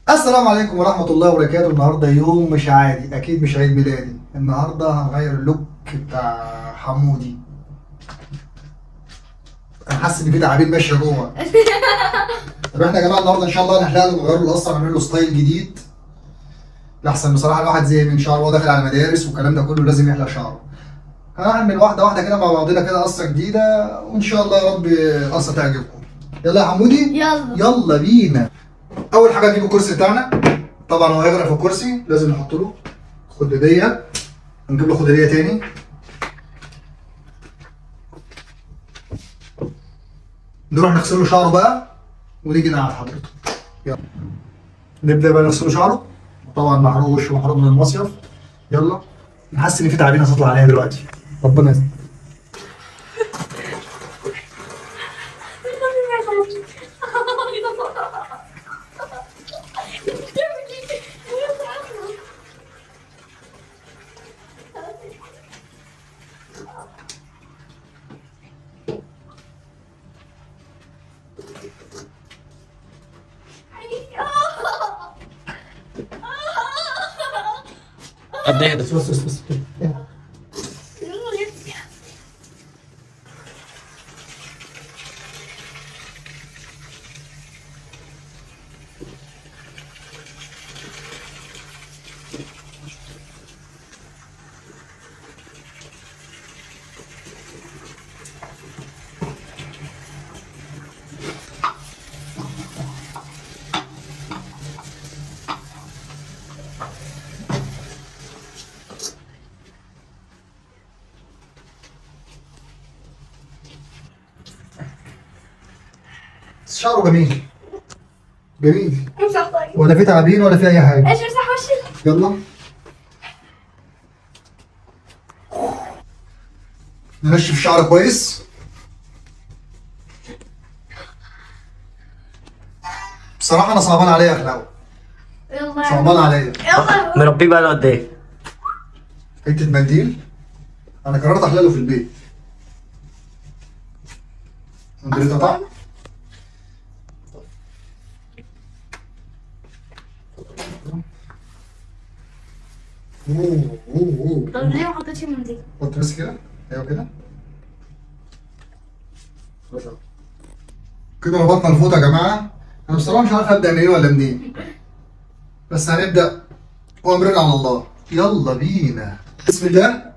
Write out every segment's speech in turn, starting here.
السلام عليكم ورحمة الله وبركاته النهاردة يوم مش عادي أكيد مش عيد ميلادي النهاردة هنغير اللوك بتاع حمودي أنا حاسس إن في تعابين ماشية جوه طب إحنا يا جماعة النهاردة إن شاء الله هنحلق له ونغير له القصة ونعمل له ستايل جديد لأحسن بصراحة الواحد زي من شعره وهو داخل على المدارس والكلام ده كله لازم يحلق شعره هنعمل واحدة واحدة كده مع بعضنا كده قصة جديدة وإن شاء الله يا رب القصة تعجبكم يلا يا حمودي يلا يلا بينا اول حاجه نجيب الكرسي بتاعنا طبعا هو هيغرق في الكرسي لازم نحط له خداديه ونجيب له خداديه تاني نروح نغسل له شعره بقى ونيجي نقعد حضرته يلا نبدا بقى نغسل له شعره طبعا محروق وشه محروق من المصيف يلا نحس ان في تعابين هتطلع علينا دلوقتي ربنا يستر قد ايه ده؟ بس بس بس بس شعره جميل جميل امسح طيب ولا في تعابين ولا في اي حاجه ايش امسح وشي يلا ننشف شعره كويس بصراحة أنا صعبان عليا أخلاقه يلا صعبان عليا يلا مربيه بقى له قد ايه؟ حتة منديل أنا قررت أحلله في البيت منديل ده طعم أوه أوه أوه طب ليه ما حطيتش منديل؟ حط بس كده ايوه كده كده ربطنا الفوطه يا جماعه انا بصراحه مش عارف ابدا منين ولا منين بس هنبدا وامرنا على الله يلا بينا بسم الله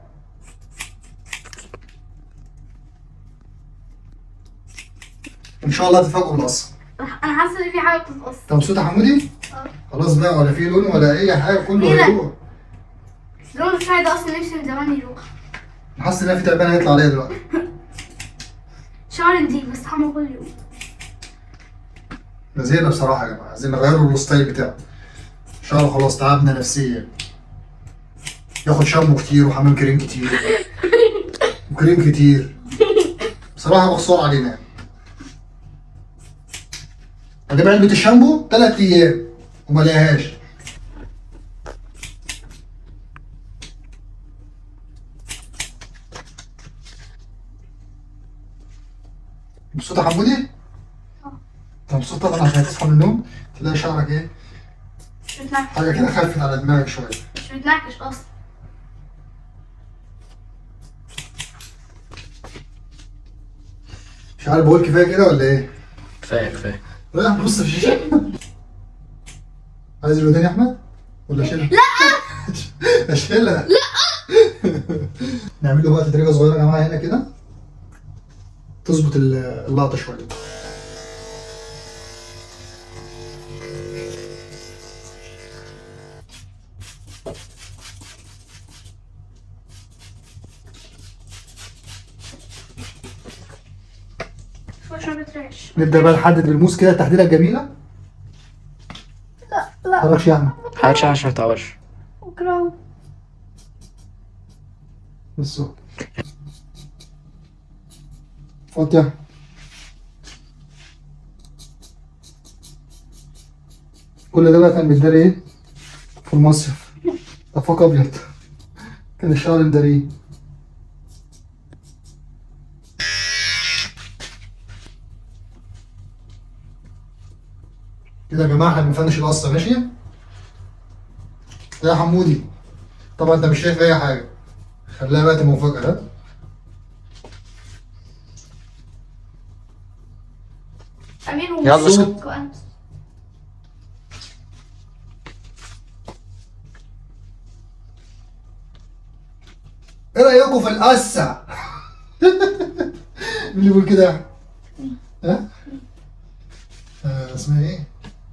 ان شاء الله تفاجئوا بالقصه انا حاسه ان في حاجه بتتقص انت مبسوط يا حمودي؟ اه. خلاص بقى ولا في لون ولا اي حاجه كله مين ده؟ هيروح لون الشاي ده اصلا نفسي من زمان يروح حاسس ان في تعبان هيطلع عليا دلوقتي شعر نضيف بس حمى كل يوم زهقنا بصراحة يا جماعة عايزين نغيروا الستايل بتاعه شعره خلاص تعبنا نفسيا ياخد شامبو كتير وحمام كريم كتير وكريم كتير بصراحة مخسور علينا اجيب علبة الشامبو تلات ايام وما لاقيهاش مبسوط يا حمودي؟ انت مبسوط طبعا عشان تصحى من النوم تلاقي شعرك ايه مش متنكش حاجه كده خفت على دماغك شويه مش متنكش اصلا مش عارف بقول كفايه كده ولا ايه كفايه كفايه رايح تبص في الشاشه عايز له تاني يا احمد ولا شيلها لا اشيلها لا نعمل له بقى تدريجه صغيره يا جماعه هنا كده تظبط ال- اللقطه شويه شويه شويه بترعش نبدا بقى نحدد بالموس كده التحديده الجميله لا لا متحركش يا احمد حاجه عشان ما تعورش بكره بالظبط فوت يا أحمد. كل ده بقى كان بيتداري ايه في المصيف افاق ابيض كان الشعر مداريه كده كده يا جماعه احنا بنفنش القصه ماشي يا حمودي طبعا انت مش شايف اي حاجه خليها بقى تبقى مفاجاه ها امين يلا ومسك اسكت. وأنس. ايه رايكم في القصه مين اللي بيقول كده ها آه، اسمها ايه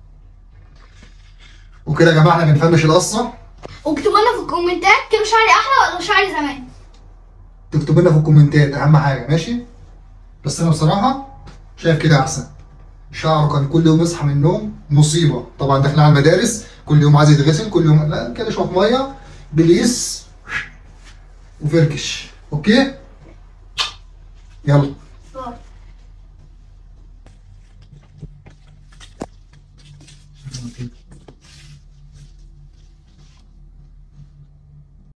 وكده يا جماعه احنا بنفنش القصه واكتبوا لنا في الكومنتات كده شعري احلى ولا شعري زمان تكتبوا لنا في الكومنتات اهم حاجه ماشي بس انا بصراحه شايف كده احسن شعره كان كل يوم يصحى من النوم مصيبه طبعا داخل على المدارس كل يوم عايز يتغسل كل يوم لا كده شويه ميه بليس وفركش اوكي يلا